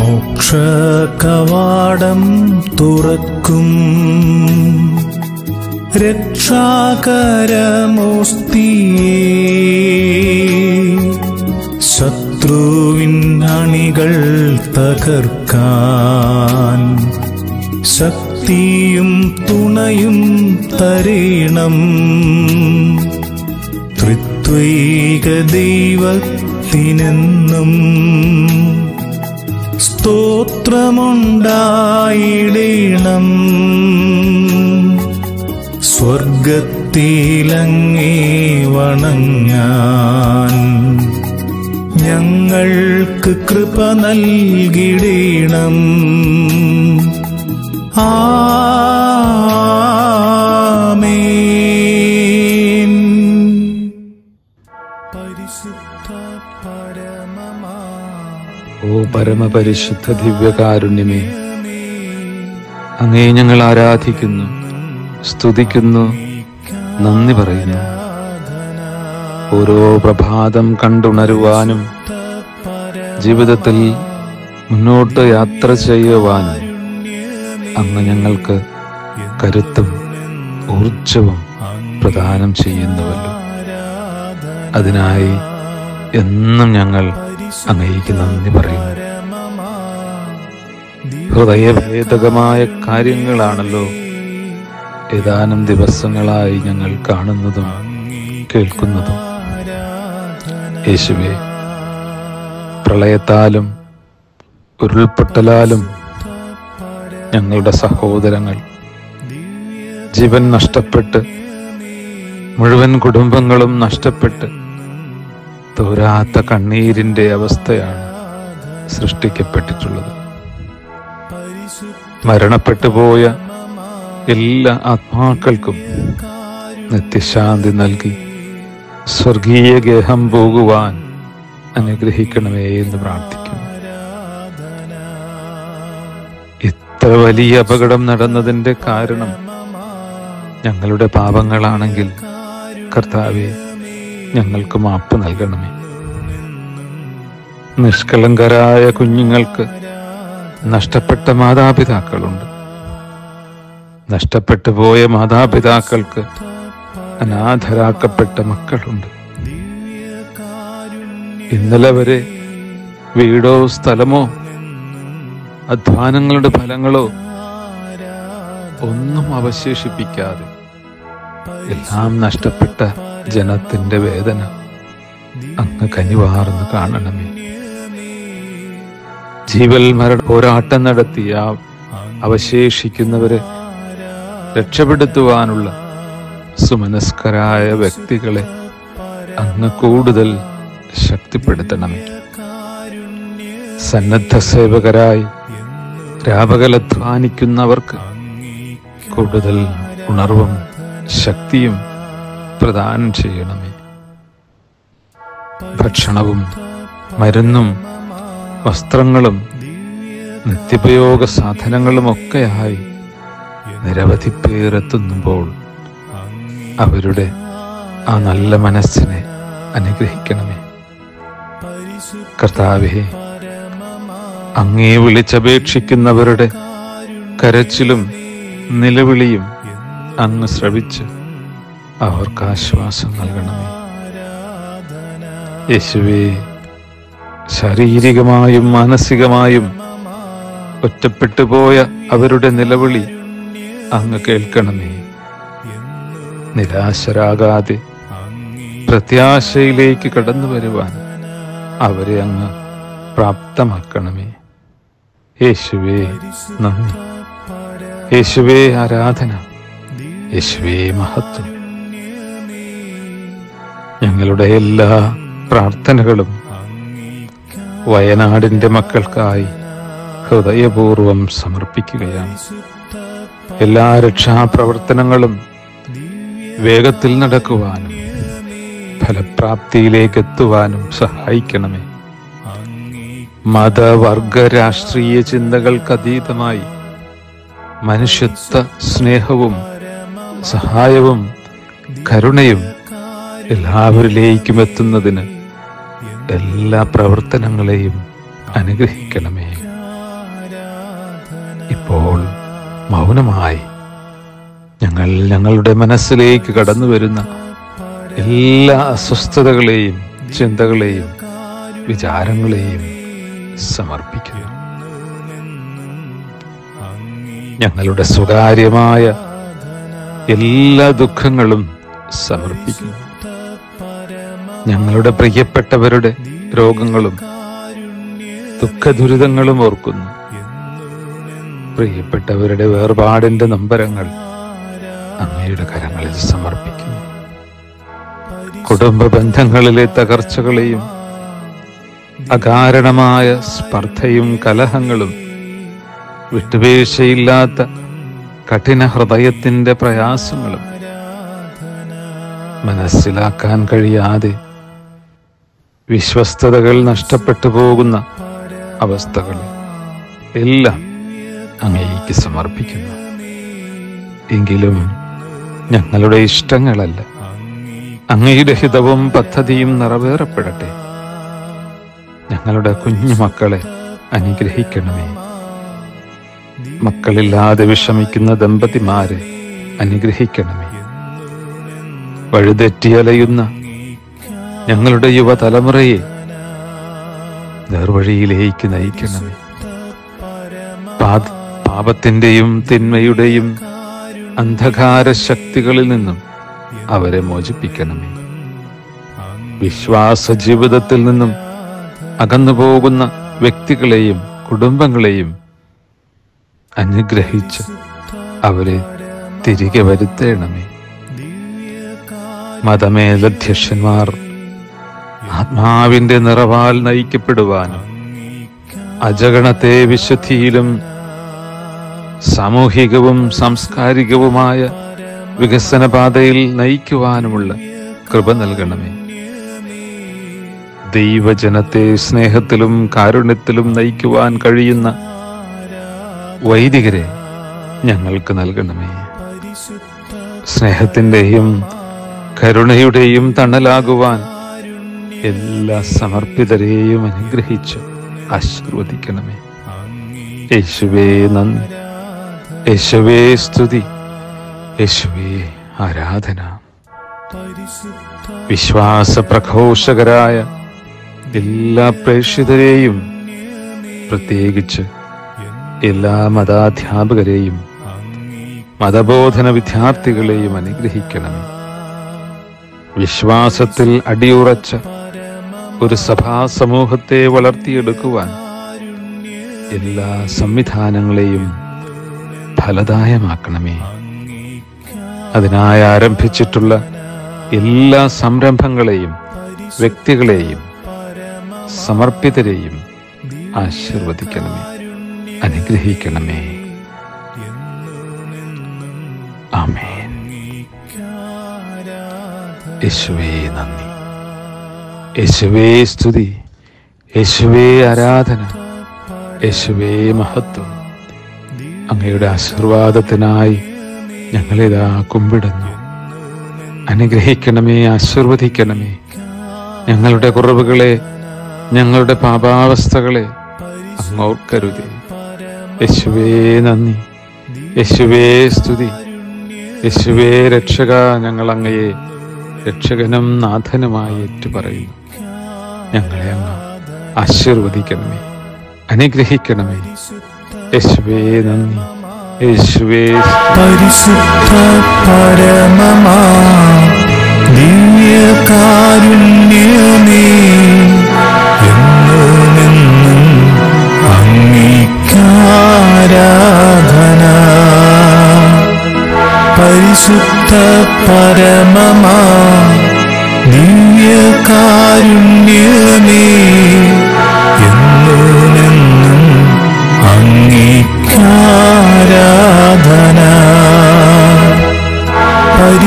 മോക്ഷകവാടം തുറക്കും രക്ഷാകരമോസ്തിയേ ശത്രുവിൻ അണികൾ തകർക്കാൻ ശക്തിയും തുണയും തരേണം ത്രിത്വൈക ദൈവത്തിനെന്നും സ്തോത്രമുണ്ടായിടേണം സ്വർഗത്തിലങ്ങേ വണങ്ങാൻ ഞങ്ങൾക്ക് കൃപ നൽകിടേണം ആമേൻ പരിശുദ്ധ പരമമാ ഓ പരമപരിശുദ്ധ ദിവ്യകാരുണ്യമേ അങ്ങേ ഞങ്ങൾ ആരാധിക്കുന്നു സ്തുതിക്കുന്നു നന്ദി പറയുന്നു ഓരോ പ്രഭാതം കണ്ടുണരുവാനും ജീവിതത്തിൽ മുന്നോട്ട് യാത്ര ചെയ്യുവാനും അങ്ങ് ഞങ്ങൾക്ക് കരുത്തും ഊർജവും പ്രദാനം ചെയ്യുന്നുവല്ലോ അതിനായി എന്നും ഞങ്ങൾ അങ്ങേക്ക് നന്ദി പറയുന്നു ഹൃദയഭേദകമായ കാര്യങ്ങളാണല്ലോ ഏതാനും ദിവസങ്ങളായി ഞങ്ങൾ കാണുന്നതും കേൾക്കുന്നതും യേശുവേ പ്രളയത്താലും ഉരുൾപൊട്ടലാലും ഞങ്ങളുടെ സഹോദരങ്ങൾ ജീവൻ നഷ്ടപ്പെട്ട് മുഴുവൻ കുടുംബങ്ങളും നഷ്ടപ്പെട്ട് തോരാത്ത കണ്ണീരിന്റെ അവസ്ഥയാണ് സൃഷ്ടിക്കപ്പെട്ടിട്ടുള്ളത് മരണപ്പെട്ടു പോയ എല്ലാ ആത്മാക്കൾക്കും നിത്യശാന്തി നൽകി സ്വർഗീയ ഗേഹം പോകുവാൻ അനുഗ്രഹിക്കണമേ എന്ന് പ്രാർത്ഥിക്കുന്നു ഇത്ര വലിയ അപകടം നടന്നതിന്റെ കാരണം ഞങ്ങളുടെ പാപങ്ങളാണെങ്കിൽ കർത്താവെ ഞങ്ങൾക്ക് മാപ്പ് നൽകണമേ നിഷ്കളങ്കരായ കുഞ്ഞുങ്ങൾക്ക് നഷ്ടപ്പെട്ട മാതാപിതാക്കളുണ്ട് നഷ്ടപ്പെട്ടു പോയ മാതാപിതാക്കൾക്ക് അനാഥരാക്കപ്പെട്ട മക്കളുണ്ട് ഇന്നലെ വരെ വീടോ സ്ഥലമോ അധ്വാനങ്ങളുടെ ഫലങ്ങളോ ഒന്നും അവശേഷിപ്പിക്കാതെ എല്ലാം നഷ്ടപ്പെട്ട ജനത്തിന്റെ വേദന അങ്ങ് കനിവാർന്ന് കാണണമേ ജീവൽ മരണ പോരാട്ടം നടത്തിയ ആ അവശേഷിക്കുന്നവരെ രക്ഷപ്പെടുത്തുവാനുള്ള സുമനസ്കരായ വ്യക്തികളെ അങ്ങ് കൂടുതൽ ശക്തിപ്പെടുത്തണമേ സന്നദ്ധ സേവകരായി രാപകലധ്വാനിക്കുന്നവർക്ക് കൂടുതൽ ഉണർവും ശക്തിയും പ്രദാനം ചെയ്യണമേ ഭക്ഷണവും മരുന്നും വസ്ത്രങ്ങളും നിത്യോപയോഗ സാധനങ്ങളുമൊക്കെയായി നിരവധി പേർ എത്തുമ്പോൾ അവരുടെ ആ നല്ല മനസ്സിനെ അനുഗ്രഹിക്കണമേ കർത്താവേ അങ്ങേ വിളിച്ചപേക്ഷിക്കുന്നവരുടെ കരച്ചിലും നിലവിളിയും അങ്ങ് ശ്രവിച്ച് അവർക്ക് ആശ്വാസം നൽകണമേ യേശുവേ ശാരീരികമായും മാനസികമായും ഒറ്റപ്പെട്ടു പോയ അവരുടെ നിലവിളി അങ്ങ് കേൾക്കണമേ നിരാശരാകാതെ പ്രത്യാശയിലേക്ക് കടന്നു വരുവാൻ അവരെ അങ്ങ് പ്രാപ്തമാക്കണമേ യേശുവേ നന്ദി യേശുവേ ആരാധന യേശുവേ മഹത്വം ഞങ്ങളുടെ എല്ലാ പ്രാർത്ഥനകളും വയനാടിന്റെ മക്കൾക്കായി ഹൃദയപൂർവം സമർപ്പിക്കുകയാണ് എല്ലാ രക്ഷാപ്രവർത്തനങ്ങളും വേഗത്തിൽ നടക്കുവാനും ഫലപ്രാപ്തിയിലേക്ക് എത്തുവാനും സഹായിക്കണമേ മതവർഗ രാഷ്ട്രീയ ചിന്തകൾക്കതീതമായി മനുഷ്യത്വ സ്നേഹവും സഹായവും കരുണയും എല്ലാവരിലേക്കും എത്തുന്നതിന് എല്ലാ പ്രവർത്തനങ്ങളെയും അനുഗ്രഹിക്കണമേ ഇപ്പോൾ മൗനമായി ഞങ്ങൾ ഞങ്ങളുടെ മനസ്സിലേക്ക് കടന്നു വരുന്ന എല്ലാ അസ്വസ്ഥതകളെയും ചിന്തകളെയും വിചാരങ്ങളെയും സമർപ്പിക്കുന്നു ഞങ്ങളുടെ സ്വകാര്യമായ എല്ലാ ദുഃഖങ്ങളും സമർപ്പിക്കുന്നു ഞങ്ങളുടെ പ്രിയപ്പെട്ടവരുടെ രോഗങ്ങളും ദുഃഖദുരിതങ്ങളും ഓർക്കുന്നു പ്രിയപ്പെട്ടവരുടെ വേർപാടിന്റെ നമ്പരങ്ങൾ അങ്ങയുടെ കരങ്ങളിൽ സമർപ്പിക്കുന്നു കുടുംബ ബന്ധങ്ങളിലെ തകർച്ചകളെയും അകാരണമായ സ്പർദ്ധയും കലഹങ്ങളും വിട്ടുവീഴ്ചയില്ലാത്ത കഠിന ഹൃദയത്തിന്റെ പ്രയാസങ്ങളും മനസ്സിലാക്കാൻ കഴിയാതെ വിശ്വസ്തതകൾ നഷ്ടപ്പെട്ടു പോകുന്ന അവസ്ഥകൾ എല്ലാം അങ്ങേക്ക് സമർപ്പിക്കുന്നു എങ്കിലും ഞങ്ങളുടെ ഇഷ്ടങ്ങളല്ല അങ്ങയുടെ ഹിതവും പദ്ധതിയും നിറവേറപ്പെടട്ടെ ഞങ്ങളുടെ കുഞ്ഞു മക്കളെ അനുഗ്രഹിക്കണമേ മക്കളില്ലാതെ വിഷമിക്കുന്ന ദമ്പതിമാരെ അനുഗ്രഹിക്കണമേ വഴുതെറ്റിയലയുന്ന ഞങ്ങളുടെ യുവതലമുറയെ നേർവഴിയിലേക്ക് നയിക്കണമേ പാ- പാപത്തിന്റെയും തിന്മയുടെയും അന്ധകാര ശക്തികളിൽ നിന്നും അവരെ മോചിപ്പിക്കണമേ വിശ്വാസ ജീവിതത്തിൽ നിന്നും അകന്നു പോകുന്ന വ്യക്തികളെയും കുടുംബങ്ങളെയും അനുഗ്രഹിച്ച് അവരെ തിരികെ വരുത്തേണമേ മതമേലധ്യക്ഷന്മാർ ആത്മാവിന്റെ നിറവാൽ നയിക്കപ്പെടുവാനും അജഗണത്തെ വിശുദ്ധിയിലും സാമൂഹികവും സാംസ്കാരികവുമായ വികസന പാതയിൽ നയിക്കുവാനുമുള്ള കൃപ നൽകണമേ ദൈവജനത്തെ സ്നേഹത്തിലും കാരുണ്യത്തിലും നയിക്കുവാൻ കഴിയുന്ന വൈദികരെ ഞങ്ങൾക്ക് നൽകണമേ സ്നേഹത്തിന്റെയും കരുണയുടെയും തണലാകുവാൻ എല്ലാ സമർപ്പിതരെയും അനുഗ്രഹിച്ച് ആശീർവദിക്കണമേ യേശുവേ നന്ദി യേശുവേ സ്തുതി യേശുവേ ആരാധന വിശ്വാസ പ്രഘോഷകരായ എല്ലാ പ്രേക്ഷിതരെയും പ്രത്യേകിച്ച് എല്ലാ മതാധ്യാപകരെയും മതബോധന വിദ്യാർത്ഥികളെയും അനുഗ്രഹിക്കണമേ വിശ്വാസത്തിൽ അടിയുറച്ച ഒരു സഭാ സമൂഹത്തെ വളർത്തിയെടുക്കുവാൻ എല്ലാ സംവിധാനങ്ങളെയും ഫലദായമാക്കണമേ അതിനായി ആരംഭിച്ചിട്ടുള്ള എല്ലാ സംരംഭങ്ങളെയും വ്യക്തികളെയും സമർപ്പിതരെയും ആശീർവദിക്കണമേ അനുഗ്രഹിക്കണമേ ആമേൻ യേശുവേ നന്ദി യേശുവേ സ്തുതി യേശുവേ ആരാധന യേശുവേ മഹത്വം അങ്ങയുടെ ആശീർവാദത്തിനായി ഞങ്ങളിതാ കുമ്പിടുന്നു അനുഗ്രഹിക്കണമേ ആശീർവദിക്കണമേ ഞങ്ങളുടെ കുറവുകളെ ഞങ്ങളുടെ പാപാവസ്ഥകളെ അങ്ങ് ഓർക്കരുതേ യേശുവേ നന്ദി യേശുവേ സ്തുതി യേശുവേ രക്ഷക ഞങ്ങൾ അങ്ങയെ രക്ഷകനും നാഥനുമായി ഏറ്റുപറയുന്നു ഞങ്ങളെ അങ്ങ് ആശീർവദിക്കണമേ അനുഗ്രഹിക്കണമേ യേശുവേ നന്ദി യേശുവേ പരിശുദ്ധ പരമമാ ദിവ്യകാരുണ്യമേ എന്നുമെന്നും അംഗീകാരാധന പരിശുദ്ധ പരമമാ ദിവ്യകാരുണ്യമേ